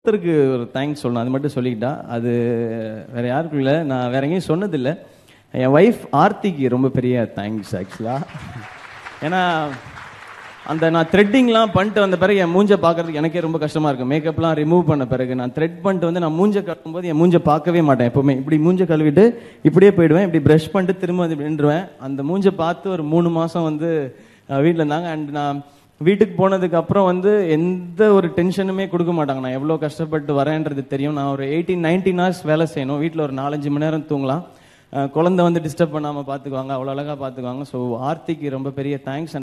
ஒருத்தருக்கு ஒரு தேங்க்ஸ் சொல்லணும் அது மட்டும் சொல்லிக்கிட்டா அது வேற யாருக்கும் இல்லை நான் வேற எங்கேயும் சொன்னதில்லை என் ஒய்ஃப் ஆர்த்திக்கு ரொம்ப பெரிய தேங்க்ஸ் ஆக்சுவலாக ஏன்னா அந்த நான் த்ரெட்டிங்லாம் பண்ணிட்டு வந்த பிறகு என் மூஞ்ச பார்க்கறதுக்கு எனக்கே ரொம்ப கஷ்டமா இருக்கும் மேக்கப்லாம் ரிமூவ் பண்ண பிறகு நான் த்ரெட் பண்ணிட்டு வந்து நான் மூஞ்ச கழுவும்போது என் மூஞ்ச பார்க்கவே மாட்டேன் எப்பவுமே இப்படி மூஞ்ச கழுவிட்டு இப்படியே போயிடுவேன் இப்படி ப்ரஷ் பண்ணிட்டு திரும்ப வந்து இப்படி நின்றுவேன் அந்த மூஞ்ச பார்த்து ஒரு மூணு மாசம் வந்து வீட்டில் இருந்தாங்க அண்ட் நான் வீட்டுக்கு போனதுக்கு அப்புறம் வந்து எந்த ஒரு டென்ஷனுமே கொடுக்க மாட்டாங்க நான் எவ்வளோ கஷ்டப்பட்டு வரேன்றது தெரியும் நான் ஒரு எயிட்டீன் நைன்டீன் ஹவர்ஸ் வேலை செய்யணும் வீட்டில் ஒரு நாலஞ்சு மணி நேரம் தூங்கலாம் அஹ் குழந்தை வந்து டிஸ்டர்ப் பண்ணாமல் பார்த்துக்குவாங்க அவ்வளோ அழகாக பார்த்துக்குவாங்க ஸோ ஆர்த்திக்கு ரொம்ப பெரிய தேங்க்ஸ்